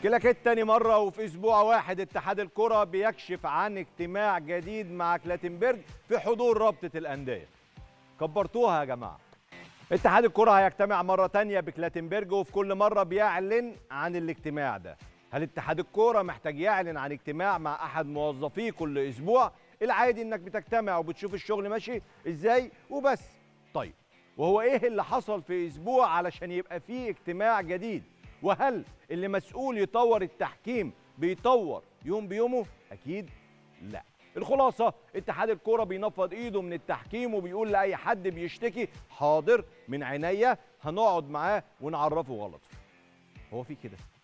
كلاكيت تاني مرة وفي أسبوع واحد اتحاد الكرة بيكشف عن اجتماع جديد مع كلاتنبرج في حضور رابطة الأندية كبرتوها يا جماعة اتحاد الكرة هيجتمع مرة تانية بكلاتنبرج وفي كل مرة بيعلن عن الاجتماع ده هل اتحاد الكرة محتاج يعلن عن اجتماع مع أحد موظفيه كل أسبوع العادي إنك بتجتمع وبتشوف الشغل ماشي إزاي وبس طيب وهو إيه اللي حصل في أسبوع علشان يبقى فيه اجتماع جديد وهل اللي مسؤول يطور التحكيم بيطور يوم بيومه اكيد لا الخلاصه اتحاد الكوره بينفض ايده من التحكيم وبيقول لاي حد بيشتكي حاضر من عينيا هنقعد معاه ونعرفه غلط هو في كده